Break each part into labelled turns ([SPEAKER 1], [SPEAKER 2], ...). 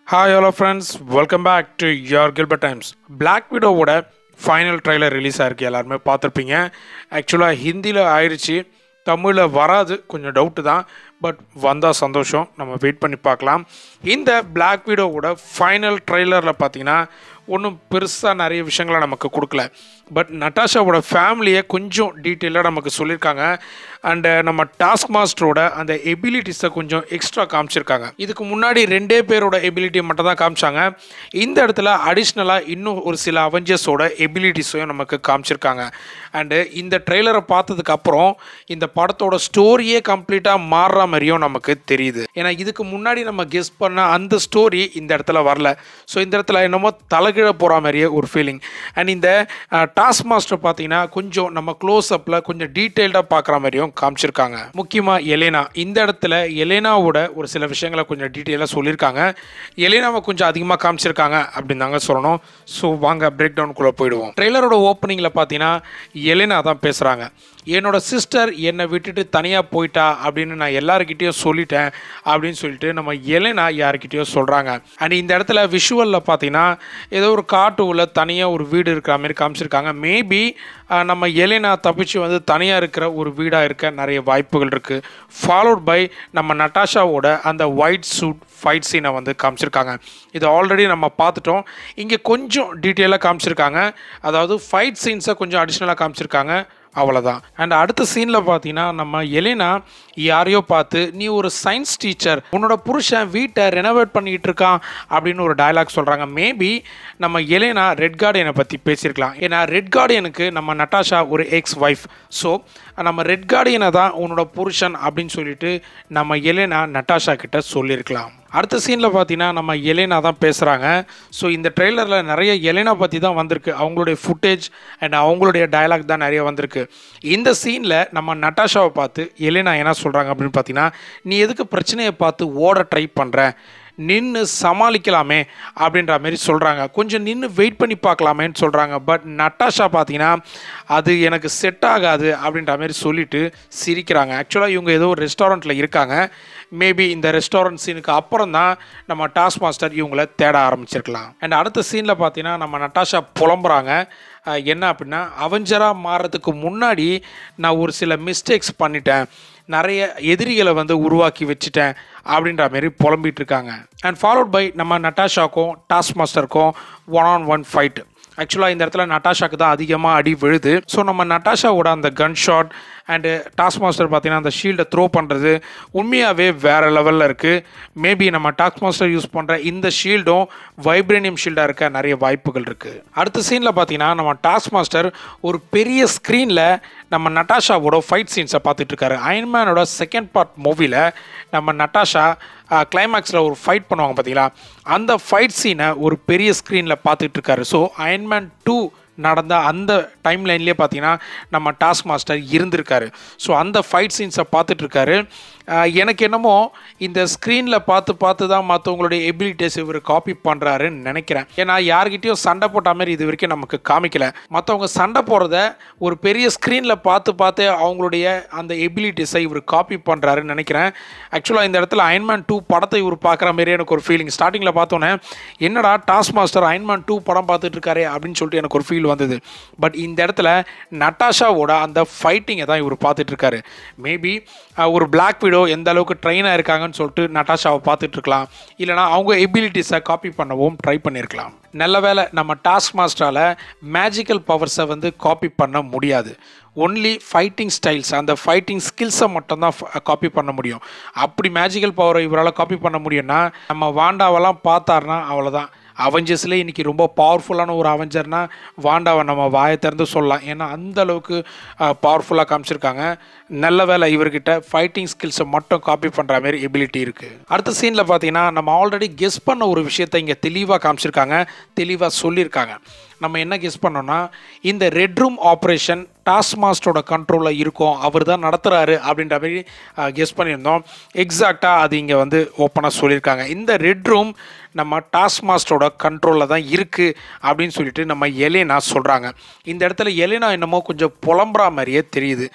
[SPEAKER 1] hi hello friends welcome back to your Gilbert times Black விடோவோட final ட்ரைலர் ரிலீஸ் ஆயிருக்கு எல்லாருமே பார்த்துருப்பீங்க ஆக்சுவலாக ஹிந்தியில் ஆயிடுச்சு தமிழில் வராது கொஞ்சம் டவுட்டு தான் பட் வந்தால் சந்தோஷம் நம்ம வெயிட் பண்ணி பார்க்கலாம் இந்த பிளாக் விடோவோட ஃபைனல் ட்ரைலரில் பார்த்தீங்கன்னா ஒன்றும் பெருசாக நிறைய விஷயங்களை நமக்கு கொடுக்கல பட் நட்டாஷாவோட ஃபேமிலியை கொஞ்சம் டீட்டெயிலாக நமக்கு சொல்லியிருக்காங்க அண்டு நம்ம டாஸ்க் மாஸ்டரோட அந்த எபிலிட்டிஸை கொஞ்சம் எக்ஸ்ட்ரா காமிச்சிருக்காங்க இதுக்கு முன்னாடி ரெண்டே பேரோட எபிலிட்டி மட்டும் தான் காமிச்சாங்க இந்த இடத்துல அடிஷ்னலாக இன்னும் ஒரு சில அவெஞ்சர்ஸோட எபிலிட்டிஸையும் நமக்கு காமிச்சிருக்காங்க அண்டு இந்த ட்ரெய்லரை பார்த்ததுக்கு அப்புறம் இந்த படத்தோட ஸ்டோரியே கம்ப்ளீட்டாக மாறுற மாதிரியும் நமக்கு தெரியுது ஏன்னா இதுக்கு முன்னாடி நம்ம கெஸ் பண்ண அந்த ஸ்டோரி இந்த இடத்துல வரல ஸோ இந்த இடத்துல என்னமோ தலைகீழ போகிற மாதிரியே ஒரு ஃபீலிங் அண்ட் இந்த டாஸ்க் மாஸ்டர் பார்த்தீங்கன்னா கொஞ்சம் நம்ம க்ளோஸ் அப்பில் கொஞ்சம் டீட்டெயில்டாக பார்க்குற மாதிரியும் காமிச்சிருக்காங்க முக்கியமாக எலேனா இந்த இடத்துல எலேனாவோட ஒரு சில விஷயங்களை கொஞ்சம் டீட்டெயிலாக சொல்லியிருக்காங்க எலேனாவை கொஞ்சம் அதிகமாக காமிச்சிருக்காங்க அப்படின்னு தாங்க சொல்லணும் ஸோ வாங்க பிரேக் டவுனுக்குள்ளே போயிடுவோம் ட்ரெய்லரோட ஓப்பனிங்கில் பார்த்தீங்கன்னா எலேனா தான் பேசுகிறாங்க என்னோட சிஸ்டர் என்னை விட்டுட்டு தனியாக போயிட்டா அப்படின்னு நான் எல்லாருக்கிட்டேயும் சொல்லிட்டேன் அப்படின்னு சொல்லிட்டு நம்ம எலேனா யாருக்கிட்டேயோ சொல்கிறாங்க அண்ட் இந்த இடத்துல விஷுவலில் பார்த்தீங்கன்னா ஏதோ ஒரு காட்டு உள்ள தனியாக ஒரு வீடு இருக்கிற மாதிரி காமிச்சிருக்காங்க மேபி நம்ம எலேனா தப்பிச்சு வந்து தனியாக இருக்கிற ஒரு வீடாக இருக்க நிறைய வாய்ப்புகள் இருக்குது ஃபாலோட் பை நம்ம நட்டாஷாவோட அந்த ஒயிட் சூட் ஃபைட் சீனை வந்து காமிச்சிருக்காங்க இது ஆல்ரெடி நம்ம பார்த்துட்டோம் இங்கே கொஞ்சம் டீட்டெயிலாக காமிச்சிருக்காங்க அதாவது ஃபைட் சீன்ஸை கொஞ்சம் அடிஷ்னலாக காமிச்சிருக்காங்க அவ்வளோதான் அண்ட் அடுத்த சீனில் பார்த்தீங்கன்னா நம்ம எலினா யாரையோ பார்த்து நீ ஒரு சயின்ஸ் டீச்சர் உன்னோட புருஷன் வீட்டை ரெனோவேட் பண்ணிக்கிட்டு இருக்கான் அப்படின்னு ஒரு டயலாக் சொல்கிறாங்க மேபி நம்ம எலேனா ரெட் கார்டியனை பற்றி பேசியிருக்கலாம் ஏன்னா ரெட் கார்டியனுக்கு நம்ம நட்டாஷா ஒரு எக்ஸ் ஒய்ஃப் ஸோ நம்ம ரெட் கார்டியனை தான் உன்னோட புருஷன் அப்படின்னு சொல்லிட்டு நம்ம எலேனா நட்டாஷா கிட்ட சொல்லியிருக்கலாம் அடுத்த சீனில் பார்த்தீங்கன்னா நம்ம எலேனா தான் பேசுகிறாங்க ஸோ இந்த ட்ரெய்லரில் நிறைய எலேனா பற்றி தான் வந்திருக்கு அவங்களுடைய ஃபுட்டேஜ் அண்ட் அவங்களுடைய டயலாக் தான் நிறைய வந்திருக்கு இந்த சீனில் நம்ம நட்டாஷாவை பார்த்து எலேனா என்ன சொல்கிறாங்க அப்படின்னு பார்த்தீங்கன்னா நீ எதுக்கு பிரச்சனையை பார்த்து ஓட ட்ரை பண்ணுற நின்று சமாளிக்கலாமே அப்படின்ற மாதிரி சொல்கிறாங்க கொஞ்சம் நின்று வெயிட் பண்ணி பார்க்கலாமேன்னு சொல்கிறாங்க பட் நட்டாஷா பார்த்தீங்கன்னா அது எனக்கு செட் ஆகாது அப்படின்ற மாதிரி சொல்லிட்டு சிரிக்கிறாங்க ஆக்சுவலாக இவங்க ஏதோ ஒரு ரெஸ்டாரண்ட்டில் இருக்காங்க மேபி இந்த ரெஸ்டாரண்ட் சீனுக்கு அப்புறம் தான் நம்ம டாஸ்க் மாஸ்டர் இவங்கள தேட ஆரம்பிச்சிருக்கலாம் அண்ட் அடுத்த சீனில் பார்த்தீங்கன்னா நம்ம நட்டாஷா புலம்புறாங்க அஹ் என்ன அப்படின்னா அவஞ்சராக மாறுறதுக்கு முன்னாடி நான் ஒரு சில மிஸ்டேக்ஸ் பண்ணிட்டேன் நிறைய எதிரிகளை வந்து உருவாக்கி வச்சுட்டேன் அப்படின்ற மாதிரி புலம்பிட்டு இருக்காங்க அண்ட் ஃபாலோட் பை நம்ம நட்டாஷாக்கும் டாஸ்க் மாஸ்டருக்கும் ஒன் ஆன் ஒன் ஃபைட் ஆக்சுவலாக இந்த இடத்துல நட்டாஷாக்கு தான் அதிகமாக அடி விழுது ஸோ நம்ம நட்டாஷாவோட அந்த gun shot and Taskmaster பார்த்தீங்கன்னா அந்த ஷீல்டை த்ரோ பண்ணுறது உண்மையாகவே வேறு லெவலில் இருக்குது மேபி நம்ம டாஸ்க் மாஸ்டர் யூஸ் பண்ணுற இந்த ஷீல்டும் வைப்ரேனியம் ஷீல்டாக இருக்க நிறைய வாய்ப்புகள் இருக்குது அடுத்த சீனில் பார்த்தீங்கன்னா நம்ம டாஸ்க் மாஸ்டர் ஒரு பெரிய ஸ்க்ரீனில் நம்ம நட்டாஷாவோட ஃபைட் சீன்ஸை பார்த்துட்டு இருக்காரு அயன்மேனோட செகண்ட் பார்ட் மூவியில் நம்ம நட்டாஷா கிளைமேக்ஸில் ஒரு ஃபைட் பண்ணுவாங்க பார்த்தீங்களா அந்த ஃபைட் சீனை ஒரு பெரிய ஸ்க்ரீனில் பார்த்துட்டு இருக்காரு ஸோ அயன்மேன் டூ நடந்த அந்த டைம் லைன்லேயே பார்த்தீங்கன்னா நம்ம டாஸ்க் மாஸ்டர் இருந்திருக்காரு ஸோ அந்த ஃபைட் சீன்ஸை பார்த்துட்ருக்காரு எனக்கு என்னமோ இந்த ஸ்க்ரீனில் பார்த்து பார்த்து தான் மற்றவங்களுடைய எபிலிட்டிஸ் இவர் காப்பி பண்ணுறாருன்னு நினைக்கிறேன் ஏன்னா யார்கிட்டயும் சண்டை போட்ட மாதிரி இது வரைக்கும் நமக்கு காமிக்கல மற்றவங்க சண்டை போடுறத ஒரு பெரிய ஸ்க்ரீனில் பார்த்து பார்த்து அவங்களுடைய அந்த எபிலிட்டிஸை இவர் காப்பி பண்ணுறாருன்னு நினைக்கிறேன் ஆக்சுவலாக இந்த இடத்துல அயன்மேன் டூ படத்தை இவர் பார்க்குற மாதிரி எனக்கு ஒரு ஃபீலிங் ஸ்டார்டிங்கில் பார்த்தோன்னே என்னடா டாஸ்க் மாஸ்டர் அயன்மேன் டூ படம் பார்த்துட்டு இருக்காரு அப்படின்னு சொல்லிட்டு எனக்கு ஒரு ஃபீல் வந்தது பட் இந்த இடத்துல நட்டாஷாவோட அந்த ஃபைட்டிங்கை தான் இவர் பார்த்துட்டு இருக்காரு மேபி ஒரு பிளாக் வீடோ எந்த அளவுக்கு ட்ரெயினாக இருக்காங்கன்னு சொல்லிட்டு நட்டாஷாவை பார்த்துட்டு இருக்கலாம் இல்லைனா அவங்க எபிலிட்டிஸை காப்பி பண்ணவும் ட்ரை பண்ணியிருக்கலாம் நல்ல வேலை நம்ம டாஸ்க் மாஸ்டரால் மேஜிக்கல் பவர்ஸை வந்து காப்பி பண்ண முடியாது ஒன்லி ஃபைட்டிங் ஸ்டைல்ஸ் அந்த ஃபைட்டிங் ஸ்கில்ஸை மட்டும்தான் காப்பி பண்ண முடியும் அப்படி மேஜிக்கல் பவரை இவரால் காப்பி பண்ண முடியும்னா நம்ம வாண்டாவெல்லாம் பார்த்தாருனா அவ்வளோதான் அவெஞ்சர்ஸ்லேயே இன்றைக்கி ரொம்ப பவர்ஃபுல்லான ஒரு அவெஞ்சர்னா வாண்டாவை நம்ம வாயை திறந்து சொல்லலாம் ஏன்னா அந்த அளவுக்கு பவர்ஃபுல்லாக காமிச்சிருக்காங்க நல்ல வேலை இவர்கிட்ட ஃபைட்டிங் ஸ்கில்ஸை மட்டும் காப்பி பண்ணுற மாதிரி எபிலிட்டி இருக்குது அடுத்த சீனில் பார்த்தீங்கன்னா நம்ம ஆல்ரெடி கெஸ் பண்ண ஒரு விஷயத்தை இங்கே தெளிவாக காமிச்சிருக்காங்க தெளிவாக சொல்லியிருக்காங்க நம்ம என்ன கெஸ் பண்ணோம்னா இந்த ரெட் ரூம் ஆப்ரேஷன் டாஸ்க் மாஸ்டரோட கண்ட்ரோலில் இருக்கும் அவர் தான் நடத்துகிறாரு அப்படின்ற மாதிரி கெஸ் பண்ணியிருந்தோம் எக்ஸாக்டாக அது இங்கே வந்து ஓப்பனாக சொல்லியிருக்காங்க இந்த ரெட் ரூம் நம்ம டாஸ்க் மாஸ்டரோட கண்ட்ரோலில் தான் இருக்குது அப்படின்னு சொல்லிட்டு நம்ம எலேனா சொல்கிறாங்க இந்த இடத்துல எலேனா என்னமோ கொஞ்சம் புலம்புற மாதிரியே தெரியுது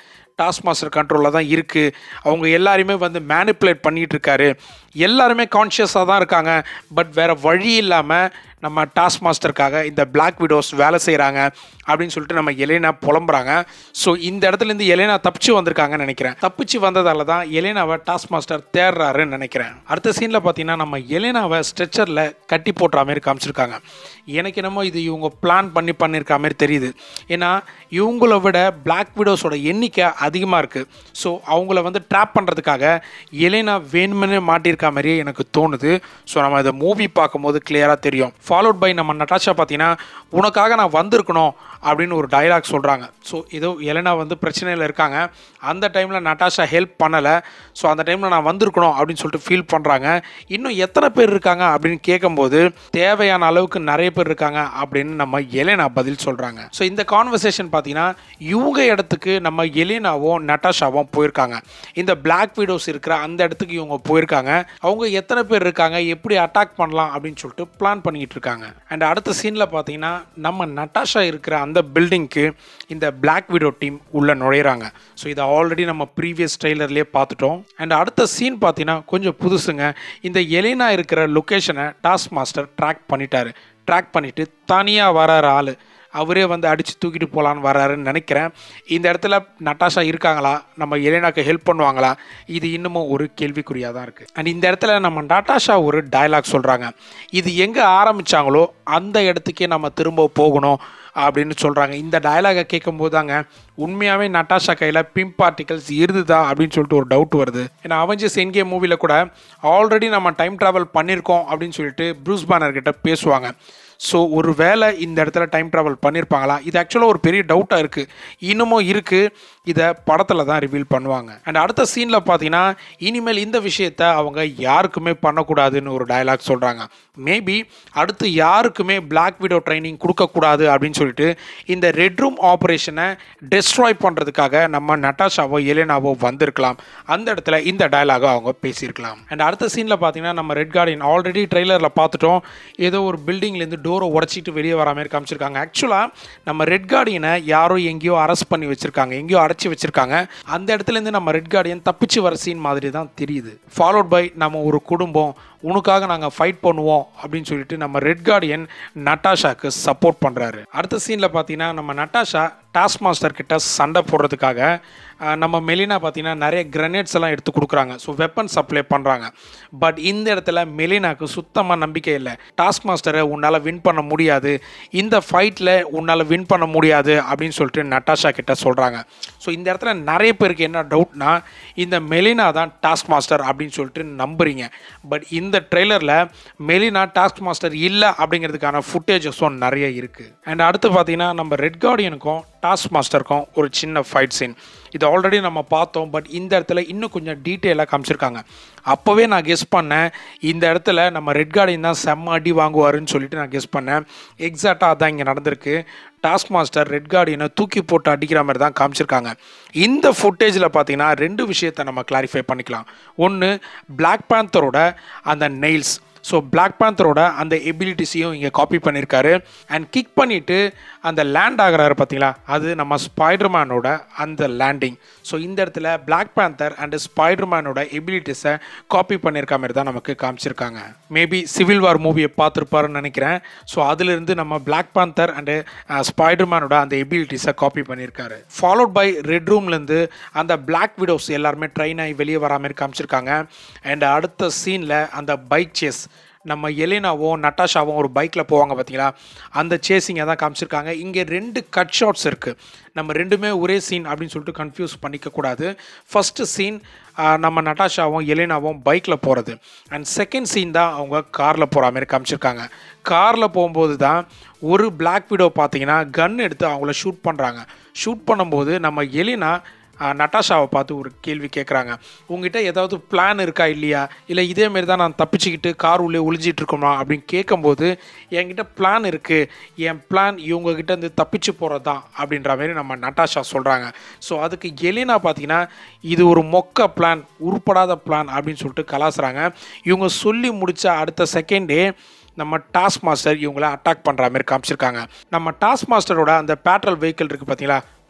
[SPEAKER 1] டாஸ்க் மாஸ்டர் கண்ட்ரோலில் தான் இருக்குது அவங்க எல்லாரையுமே வந்து மேனிப்புலேட் பண்ணிகிட்டு இருக்காரு எல்லாருமே கான்ஷியஸாக தான் இருக்காங்க பட் வேறு வழி இல்லாமல் நம்ம டாஸ்க் மாஸ்டருக்காக இந்த பிளாக் விடோஸ் வேலை செய்கிறாங்க அப்படின்னு சொல்லிட்டு நம்ம எலேனா புலம்புறாங்க ஸோ இந்த இடத்துலேருந்து எலேனா தப்பிச்சு வந்திருக்காங்கன்னு நினைக்கிறேன் தப்பிச்சு வந்ததால தான் எலேனாவை டாஸ்க் மாஸ்டர் தேடுறாருன்னு நினைக்கிறேன் அடுத்த சீனில் பார்த்தீங்கன்னா நம்ம எலேனாவை ஸ்ட்ரெச்சரில் கட்டி போட்டுற மாதிரி காமிச்சிருக்காங்க எனக்கு என்னமோ இது இவங்க பிளான் பண்ணி பண்ணியிருக்க மாதிரி தெரியுது ஏன்னா இவங்கள விட பிளாக் விடோஸோட எண்ணிக்கை அதிகமாக இருக்குது ஸோ அவங்கள வந்து ட்ராப் பண்ணுறதுக்காக எலேனா வேணுமென்னு மாட்டியிருக்க மாதிரியே எனக்கு தோணுது ஸோ நம்ம இதை மூவி பார்க்கும்போது கிளியராக தெரியும் ஃபாலோட் பை நம்ம நட்டாஷா பார்த்தீங்கன்னா உனக்காக நான் வந்திருக்கணும் அப்படின்னு ஒரு டயலாக் சொல்கிறாங்க ஸோ ஏதோ எலனா வந்து பிரச்சனையில் இருக்காங்க அந்த டைமில் நட்டாஷா ஹெல்ப் பண்ணலை ஸோ அந்த டைமில் நான் வந்திருக்கணும் அப்படின்னு சொல்லிட்டு ஃபீல் பண்ணுறாங்க இன்னும் எத்தனை பேர் இருக்காங்க அப்படின்னு கேட்கும்போது தேவையான அளவுக்கு நிறைய பேர் இருக்காங்க அப்படின்னு நம்ம எலேனா பதில் சொல்கிறாங்க ஸோ இந்த கான்வர்சேஷன் பார்த்தீங்கன்னா இவங்க இடத்துக்கு நம்ம எலேனாவும் நட்டாஷாவும் போயிருக்காங்க இந்த பிளாக் வீடோஸ் இருக்கிற அந்த இடத்துக்கு இவங்க போயிருக்காங்க அவங்க எத்தனை பேர் இருக்காங்க எப்படி அட்டாக் பண்ணலாம் அப்படின்னு சொல்லிட்டு பிளான் பண்ணிக்கிட்டு இருக்காங்க அண்ட் அடுத்த சீனில் பார்த்தீங்கன்னா நம்ம நட்டாஷா இருக்கிற அந்த பில்டிங்க்கு இந்த பிளாக் விடோ டீம் உள்ளே நுழையிறாங்க ஸோ இதை ஆல்ரெடி நம்ம ப்ரீவியஸ் ட்ரெய்லர்லேயே பார்த்துட்டோம் அண்ட் அடுத்த சீன் பார்த்தீங்கன்னா கொஞ்சம் புதுசுங்க இந்த எலினா இருக்கிற லொக்கேஷனை டாஸ்க் மாஸ்டர் ட்ராக் பண்ணிட்டாரு ட்ராக் பண்ணிவிட்டு தனியாக வராரு ஆள் அவரே வந்து அடித்து தூக்கிட்டு போகலான்னு வராருன்னு நினைக்கிறேன் இந்த இடத்துல நட்டாஷா இருக்காங்களா நம்ம எலேனாக்கு ஹெல்ப் பண்ணுவாங்களா இது இன்னமும் ஒரு கேள்விக்குறியாக தான் இருக்குது அண்ட் இந்த இடத்துல நம்ம நட்டாஷா ஒரு டயலாக் சொல்கிறாங்க இது எங்கே ஆரம்பித்தாங்களோ அந்த இடத்துக்கே நம்ம திரும்ப போகணும் அப்படின்னு சொல்கிறாங்க இந்த டயலாகை கேட்கும்போது தாங்க உண்மையாகவே நட்டாஷா கையில் பிம் பார்ட்டிகல்ஸ் இருந்துதா அப்படின்னு சொல்லிட்டு ஒரு டவுட் வருது ஏன்னா அவஞ்சஸ் என்கே மூவியில் கூட ஆல்ரெடி நம்ம டைம் ட்ராவல் பண்ணியிருக்கோம் அப்படின்னு சொல்லிட்டு ப்ரூஸ் பேனர் கிட்ட பேசுவாங்க ஸோ ஒரு வேளை இந்த இடத்துல டைம் ட்ராவல் பண்ணியிருப்பாங்களா இது ஆக்சுவலாக ஒரு பெரிய டவுட்டாக இருக்குது இன்னமும் இருக்குது இதை படத்தில் தான் ரிவீல் பண்ணுவாங்க அண்ட் அடுத்த சீனில் பார்த்தீங்கன்னா இனிமேல் இந்த விஷயத்த அவங்க யாருக்குமே பண்ணக்கூடாதுன்னு ஒரு டயலாக் சொல்கிறாங்க மேபி அடுத்து யாருக்குமே பிளாக் விடோ ட்ரைனிங் கொடுக்கக்கூடாது அப்படின்னு சொல்லிட்டு இந்த ரெட் ரூம் ஆப்ரேஷனை டெஸ்ட்ராய் பண்ணுறதுக்காக நம்ம நட்டாஷாவோ எலேனாவோ வந்திருக்கலாம் அந்த இடத்துல இந்த டயலாகை அவங்க பேசியிருக்கலாம் அண்ட் அடுத்த சீனில் பார்த்தீங்கன்னா நம்ம ரெட் கார்டியன் ஆல்ரெடி ட்ரெய்லரில் பார்த்துட்டோம் ஏதோ ஒரு பில்டிங்லேருந்து டோரை உடச்சிட்டு வெளியே வர மாதிரி காமிச்சிருக்காங்க ஆக்சுவலாக நம்ம ரெட் கார்டியனை யாரோ எங்கேயோ அரெஸ்ட் பண்ணி வச்சிருக்காங்க எங்கேயோ அடைச்சி வச்சிருக்காங்க அந்த இடத்துலேருந்து நம்ம ரெட் கார்டியன் தப்பிச்சு வர சீன் மாதிரி தான் தெரியுது ஃபாலோட் பை நம்ம ஒரு குடும்பம் உனக்காக நாங்கள் ஃபைட் பண்ணுவோம் அப்படின்னு சொல்லிட்டு நம்ம ரெட் கார்டியன் நட்டாஷாக்கு சப்போர்ட் பண்ணுறாரு அடுத்த சீனில் பார்த்தீங்கன்னா நம்ம நட்டாஷா டாஸ்க் மாஸ்டர் கிட்ட சண்டை போடுறதுக்காக அஹ், நம்ம மெலினா பார்த்தீங்கன்னா நிறைய கிரனேட்ஸ் எல்லாம் எடுத்து கொடுக்குறாங்க ஸோ வெப்பன் சப்ளை பண்ணுறாங்க பட் இந்த இடத்துல மெலினாக்கு சுத்தமாக நம்பிக்கை இல்லை டாஸ்க் மாஸ்டரை உன்னால் வின் பண்ண முடியாது இந்த ஃபைட்டில் உன்னால் வின் பண்ண முடியாது அப்படின்னு சொல்லிட்டு நட்டாஷா கிட்ட சொல்கிறாங்க ஸோ இந்த இடத்துல நிறைய பேருக்கு என்ன டவுட்னா இந்த மெலினா தான் டாஸ்க் மாஸ்டர் அப்படின்னு சொல்லிட்டு நம்புறீங்க பட் இந்த ட்ரெய்லரில் மெலினா டாஸ்க் மாஸ்டர் இல்லை அப்படிங்கிறதுக்கான ஃபுட்டேஜஸும் நிறைய இருக்குது அண்ட் அடுத்து பார்த்தீங்கன்னா நம்ம ரெட் கார்டியனுக்கும் டாஸ்க் மாஸ்டருக்கும் ஒரு சின்ன ஃபைட் சீன் இது ஆல்ரெடி நம்ம பார்த்தோம் பட் இந்த இடத்துல இன்னும் கொஞ்சம் டீட்டெயிலாக காமிச்சிருக்காங்க அப்போவே நான் கெஸ் பண்ணேன் இந்த இடத்துல நம்ம ரெட் கார்டியன் தான் செம்ம அடி வாங்குவாருன்னு சொல்லிட்டு நான் கெஸ் பண்ணேன் எக்ஸாக்டாக அதான் இங்கே நடந்திருக்கு டாஸ்க் மாஸ்டர் ரெட் கார்டியனை தூக்கி போட்டு அடிக்கிற மாதிரி தான் காமிச்சிருக்காங்க இந்த ஃபுட்டேஜில் பார்த்தீங்கன்னா ரெண்டு விஷயத்தை நம்ம கிளாரிஃபை பண்ணிக்கலாம் ஒன்று பிளாக் பேந்தரோட அந்த நெயில்ஸ் ஸோ பிளாக் பேந்தரோட அந்த எபிலிட்டிஸையும் இங்கே காப்பி பண்ணியிருக்காரு அண்ட் கிக் பண்ணிவிட்டு அந்த லேண்ட் ஆகுறாரு பார்த்தீங்களா அது நம்ம ஸ்பைடர்மேனோட அந்த லேண்டிங் ஸோ இந்த இடத்துல பிளாக் பேந்தர் அண்ட் ஸ்பைடர்மேனோட எபிலிட்டிஸை காப்பி பண்ணியிருக்க மாதிரி தான் நமக்கு காமிச்சிருக்காங்க மேபி சிவில் வார் மூவியை பார்த்துருப்பாருன்னு நினைக்கிறேன் ஸோ அதிலிருந்து நம்ம பிளாக் பேந்தர் அண்டு ஸ்பைடர்மேனோட அந்த எபிலிட்டிஸை காப்பி பண்ணியிருக்காரு ஃபாலோட் பை ரெட் ரூம்லேருந்து அந்த பிளாக் விடோஸ் எல்லாருமே ட்ரெயின் ஆகி வெளியே வரா மாதிரி காமிச்சிருக்காங்க அண்ட் அடுத்த சீனில் அந்த பைக் சேஸ் நம்ம எலினாவும் நட்டாஷாவும் ஒரு பைக்கில் போவாங்க பார்த்தீங்களா அந்த சேசிங்கை தான் காமிச்சிருக்காங்க இங்கே ரெண்டு கட் ஷாட்ஸ் இருக்குது நம்ம ரெண்டுமே ஒரே சீன் அப்படின்னு சொல்லிட்டு கன்ஃபியூஸ் பண்ணிக்கக்கூடாது ஃபஸ்ட்டு சீன் நம்ம நட்டாஷாவும் எலினாவும் பைக்கில் போகிறது அண்ட் செகண்ட் சீன் தான் அவங்க காரில் போகிற மாதிரி காமிச்சிருக்காங்க காரில் போகும்போது தான் ஒரு பிளாக் விடோ பார்த்தீங்கன்னா கன் எடுத்து அவங்கள ஷூட் பண்ணுறாங்க ஷூட் பண்ணும்போது நம்ம எலினா ஆஹ் நட்டாஷாவை பார்த்து ஒரு கேள்வி கேட்குறாங்க உங்ககிட்ட ஏதாவது பிளான் இருக்கா இல்லையா இல்லை இதேமாரி தான் நான் தப்பிச்சுக்கிட்டு கார் உள்ளே ஒளிஞ்சிட்டு இருக்கோமா அப்படின்னு கேட்கும்போது என்கிட்ட பிளான் இருக்குது என் பிளான் இவங்ககிட்ட இருந்து தப்பிச்சு போகிறது தான் அப்படின்ற மாதிரி நம்ம நட்டாஷா சொல்கிறாங்க ஸோ அதுக்கு எலினா பார்த்தீங்கன்னா இது ஒரு மொக்க பிளான் உருப்படாத பிளான் அப்படின்னு சொல்லிட்டு கலாசுறாங்க இவங்க சொல்லி முடித்த அடுத்த செகண்டே நம்ம டாஸ்க் மாஸ்டர் இவங்கள அட்டாக் பண்ணுற மாதிரி காமிச்சிருக்காங்க நம்ம டாஸ்க் மாஸ்டரோட அந்த பேட்ரோல் வெஹிக்கிள் இருக்குது பார்த்தீங்களா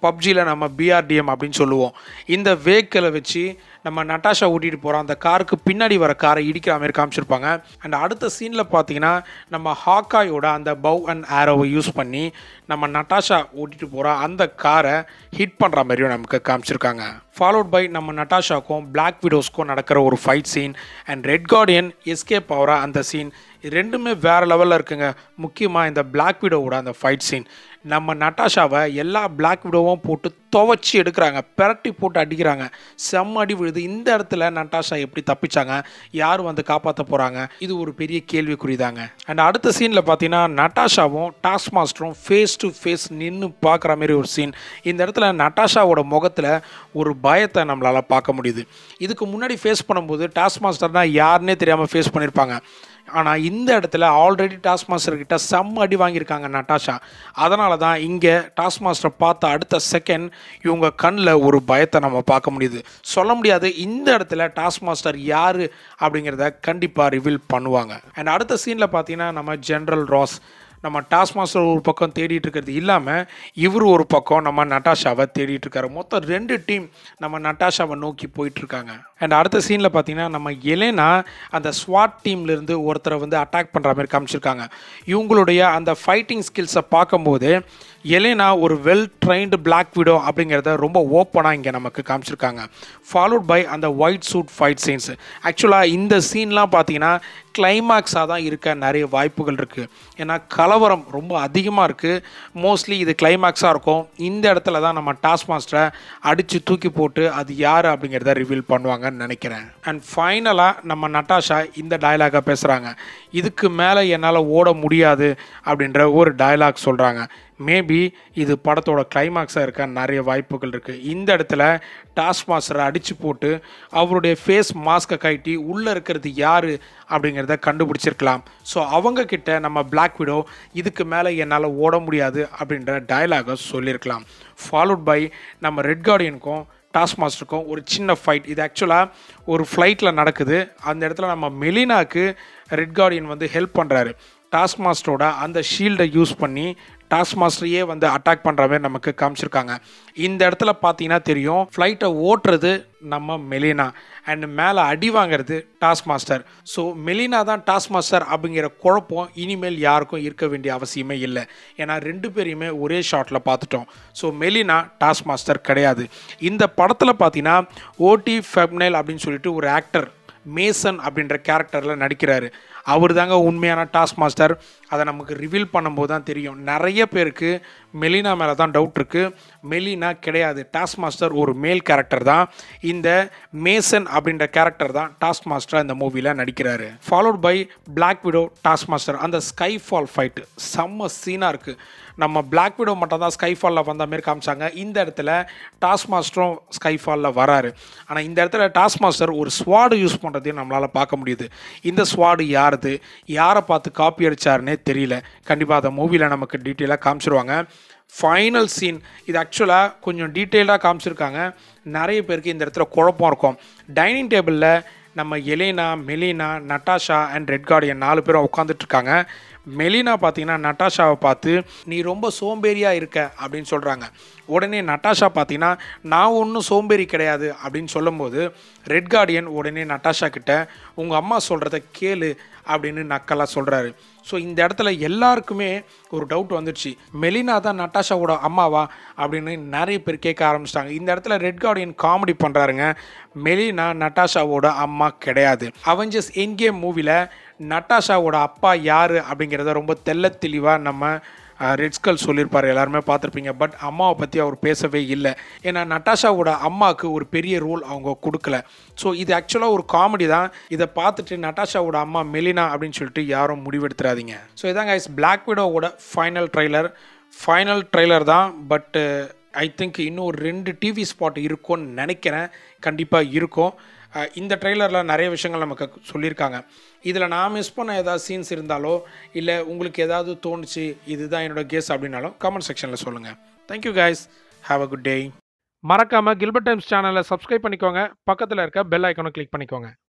[SPEAKER 1] பப்ஜியில் நம்ம பிஆர்டிஎம் அப்படின்னு சொல்லுவோம் இந்த வெஹிக்கிளை வச்சு நம்ம நட்டாஷா ஓட்டிகிட்டு போகிறோம் அந்த காருக்கு பின்னாடி வர காரை இடிக்கிற மாதிரி காமிச்சிருப்பாங்க அண்ட் அடுத்த சீனில் பார்த்தீங்கன்னா நம்ம ஹாக்காயோட அந்த பவ் அண்ட் ஆரோவை யூஸ் பண்ணி நம்ம நட்டாஷா ஓட்டிகிட்டு போகிற அந்த காரை ஹிட் பண்ணுற மாதிரியும் நமக்கு காமிச்சிருக்காங்க ஃபாலோட் பை நம்ம நட்டாஷாக்கும் பிளாக் விடோஸ்க்கும் நடக்கிற ஒரு fight scene and Red Guardian escape ஆகிற அந்த சீன் இது ரெண்டுமே வேறு லெவலில் இருக்குங்க முக்கியமாக இந்த பிளாக் விடோவோட அந்த ஃபைட் சீன் நம்ம நட்டாஷாவை எல்லா பிளாக் விடோவும் போட்டு துவச்சி எடுக்கிறாங்க பிரட்டி போட்டு அடிக்கிறாங்க செம்ம அடி விழுது இந்த இடத்துல நட்டாஷா எப்படி தப்பிச்சாங்க யார் வந்து காப்பாற்ற போகிறாங்க இது ஒரு பெரிய கேள்விக்குறி தாங்க அண்ட் அடுத்த சீனில் பார்த்தீங்கன்னா நட்டாஷாவும் டாஸ்க் மாஸ்டரும் ஃபேஸ் டு ஃபேஸ் நின்று பார்க்குற மாதிரி ஒரு சீன் இந்த இடத்துல நட்டாஷாவோட முகத்தில் ஒரு பயத்தை நம்மளால் பார்க்க முடியுது இதுக்கு முன்னாடி ஃபேஸ் பண்ணும்போது டாஸ்க் மாஸ்டர்னா யாருன்னே தெரியாமல் ஃபேஸ் பண்ணியிருப்பாங்க ஆனால் இந்த இடத்துல ஆல்ரெடி டாஸ்க் மாஸ்டர் கிட்ட செம்ம அடி வாங்கியிருக்காங்க நட்டாஷா அதனால தான் இங்கே டாஸ்க் மாஸ்டரை பார்த்த அடுத்த செகண்ட் இவங்க கண்ணில் ஒரு பயத்தை நம்ம பார்க்க முடியுது சொல்ல முடியாது இந்த இடத்துல டாஸ்க் மாஸ்டர் யார் அப்படிங்கிறத கண்டிப்பாக ரிவீல் பண்ணுவாங்க அண்ட் அடுத்த சீனில் பார்த்தீங்கன்னா நம்ம ஜென்ரல் ராஸ் நம்ம டாஸ்க் மாஸ்டர் ஒரு பக்கம் தேடிட்டு இருக்கிறது இல்லாமல் இவர் ஒரு பக்கம் நம்ம நட்டாஷாவை தேடிட்டு இருக்காரு மொத்தம் ரெண்டு டீம் நம்ம நட்டாஷாவை நோக்கி போயிட்டு இருக்காங்க அண்ட் அடுத்த சீனில் பார்த்தீங்கன்னா நம்ம எலேனா அந்த ஸ்வாட் டீம்லேருந்து ஒருத்தரை வந்து அட்டாக் பண்ணுற மாதிரி காமிச்சிருக்காங்க இவங்களுடைய அந்த ஃபைட்டிங் ஸ்கில்ஸை பார்க்கும்போது எலேனா ஒரு வெல் ட்ரைன்டு பிளாக் விடோ அப்படிங்கிறத ரொம்ப ஓப்பனாக இங்கே நமக்கு காமிச்சிருக்காங்க ஃபாலோட் பை அந்த ஒயிட் சூட் ஃபைட் சீன்ஸ் ஆக்சுவலாக இந்த சீன்லாம் பார்த்தீங்கன்னா கிளைமாக்ஸாக தான் இருக்க நிறைய வாய்ப்புகள் இருக்குது ஏன்னா கலவரம் ரொம்ப அதிகமாக இருக்குது மோஸ்ட்லி இது கிளைமாக்ஸாக இருக்கும் இந்த இடத்துல தான் நம்ம டாஸ்க் மாஸ்டரை அடித்து தூக்கி போட்டு அது யார் அப்படிங்கிறத ரிவீல் பண்ணுவாங்கன்னு நினைக்கிறேன் அண்ட் ஃபைனலாக நம்ம நட்டாஷா இந்த டயலாகை பேசுகிறாங்க இதுக்கு மேலே என்னால் ஓட முடியாது அப்படின்ற ஒரு டயலாக் சொல்கிறாங்க மேபி இது படத்தோட கிளைமாக்ஸாக இருக்க நிறைய வாய்ப்புகள் இருக்குது இந்த இடத்துல டாஸ்க் மாஸ்டரை அடித்து போட்டு அவருடைய ஃபேஸ் மாஸ்க்கை கட்டி உள்ளே இருக்கிறது யார் அப்படிங்கிறத கண்டுபிடிச்சிருக்கலாம் ஸோ அவங்க கிட்ட நம்ம பிளாக் விடோ இதுக்கு மேலே என்னால் ஓட முடியாது அப்படின்ற டயலாகை சொல்லியிருக்கலாம் ஃபாலோட் பை நம்ம ரெட் கார்டியனுக்கும் டாஸ்க் மாஸ்டருக்கும் ஒரு சின்ன ஃபைட் இது ஆக்சுவலாக ஒரு ஃப்ளைட்டில் நடக்குது அந்த இடத்துல நம்ம மெலினாக்கு ரெட் கார்டியன் வந்து ஹெல்ப் பண்ணுறாரு டாஸ்க் மாஸ்டரோட அந்த ஷீல்டை யூஸ் பண்ணி டாஸ்க் மாஸ்டரையே வந்து அட்டாக் பண்ணுற மாதிரி நமக்கு காமிச்சிருக்காங்க இந்த இடத்துல பார்த்தீங்கன்னா தெரியும் ஃப்ளைட்டை ஓட்டுறது நம்ம மெலினா அண்ட் மேலே அடி வாங்குறது டாஸ்க் மாஸ்டர் ஸோ மெலினா தான் டாஸ்க் மாஸ்டர் அப்படிங்கிற குழப்பம் இனிமேல் யாருக்கும் இருக்க வேண்டிய அவசியமே இல்லை ஏன்னா ரெண்டு பேரையுமே ஒரே ஷாட்டில் பார்த்துட்டோம் ஸோ மெலினா டாஸ்க் மாஸ்டர் கிடையாது இந்த படத்தில் பார்த்தீங்கன்னா ஓடி ஃபெப்னைல் அப்படின்னு சொல்லிட்டு ஒரு ஆக்டர் மேசன் அப்படின்ற கேரக்டரில் நடிக்கிறாரு அவர் தாங்க உண்மையான டாஸ்க் மாஸ்டர் அதை நமக்கு ரிவீல் பண்ணும்போது தான் தெரியும் நிறைய பேருக்கு மெலினா மேலே தான் டவுட் இருக்குது மெலினா கிடையாது டாஸ்க் மாஸ்டர் ஒரு மேல் கேரக்டர் தான் இந்த மேசன் அப்படின்ற கேரக்டர் தான் டாஸ்க் மாஸ்டர் இந்த மூவியில் நடிக்கிறாரு followed by Black Widow Taskmaster அந்த ஸ்கை ஃபால் ஃபைட்டு செம்ம சீனாக இருக்குது நம்ம பிளாக் விடோ மட்டும் தான் ஸ்கைஃபாலில் வந்த மாதிரி காமிச்சாங்க இந்த இடத்துல டாஸ்க் மாஸ்டரும் ஸ்கைஃபாலில் வராரு ஆனால் இந்த இடத்துல டாஸ்க் மாஸ்டர் ஒரு ஸ்வாடு யூஸ் பண்ணுறதையும் நம்மளால் பார்க்க முடியுது இந்த ஸ்வாடு யாருது யாரை பார்த்து காப்பி அடிச்சாருன்னே தெரியல கண்டிப்பாக அந்த மூவியில் நமக்கு டீட்டெயிலாக காமிச்சிருவாங்க ஃபைனல் சீன் இது ஆக்சுவலாக கொஞ்சம் டீட்டெயிலாக காமிச்சிருக்காங்க நிறைய பேருக்கு இந்த இடத்துல குழப்பம் இருக்கும் டைனிங் டேபிளில் நம்ம Yelena Melina Natasha and Red Guardian நாலு பேரும் உட்காந்துட்டு இருக்காங்க மெலினா பார்த்தீங்கன்னா நட்டாஷாவை பார்த்து நீ ரொம்ப சோம்பேறியாக இருக்க அப்படின்னு சொல்கிறாங்க உடனே நட்டாஷா பார்த்தீங்கன்னா நான் ஒன்றும் சோம்பேறி கிடையாது அப்படின்னு சொல்லும்போது ரெட் கார்டியன் உடனே நட்டாஷா கிட்ட உங்கள் அம்மா சொல்கிறத கேளு அப்படின்னு நக்கலாக சொல்கிறாரு ஸோ இந்த இடத்துல எல்லாருக்குமே ஒரு டவுட் வந்துடுச்சு மெலினா தான் நட்டாஷாவோட அம்மாவா அப்படின்னு நிறைய பேர் கேட்க ஆரம்பிச்சிட்டாங்க இந்த இடத்துல ரெட் கார்டியன் காமெடி பண்ணுறாருங்க மெலினா நட்டாஷாவோட அம்மா கிடையாது அவெஞ்சர்ஸ் என்கேம் மூவியில் நட்டாஷாவோட அப்பா யார் அப்படிங்கிறத ரொம்ப தெள்ள தெளிவாக நம்ம ரெட்ஸ்கல் சொல்லியிருப்பார் எல்லாருமே பார்த்துருப்பீங்க பட் அம்மாவை பற்றி அவர் பேசவே இல்லை ஏன்னா நட்டாஷாவோட அம்மாவுக்கு ஒரு பெரிய ரோல் அவங்க கொடுக்கல ஸோ இது ஆக்சுவலாக ஒரு காமெடி தான் இதை பார்த்துட்டு நட்டாஷாவோட அம்மா மெலினா அப்படின்னு சொல்லிட்டு யாரும் முடிவெடுத்துறாதீங்க ஸோ இதாங்க ஐஸ் பிளாக் விடோவோட ஃபைனல் ட்ரைலர் ஃபைனல் ட்ரைலர் தான் பட்டு ஐ திங்க் இன்னும் ஒரு ரெண்டு டிவி ஸ்பாட் இருக்கும்னு நினைக்கிறேன் கண்டிப்பாக இருக்கும் அஹ் இந்த ட்ரெய்லரில் நிறைய விஷயங்கள் நமக்கு சொல்லியிருக்காங்க இதில் நான் மிஸ் பண்ண ஏதாவது சீன்ஸ் இருந்தாலோ இல்லை உங்களுக்கு ஏதாவது தோணுச்சு இதுதான் என்னோட கேஸ் அப்படின்னாலும் கமெண்ட் செக்ஷனில் சொல்லுங்கள் thank you guys have a good day மறக்காமல் கில்பர்ட் டைம்ஸ் சேனலை சப்ஸ்கிரைப் பண்ணிக்கோங்க பக்கத்தில் இருக்க பெல் ஐக்கானை கிளிக் பண்ணிக்கோங்க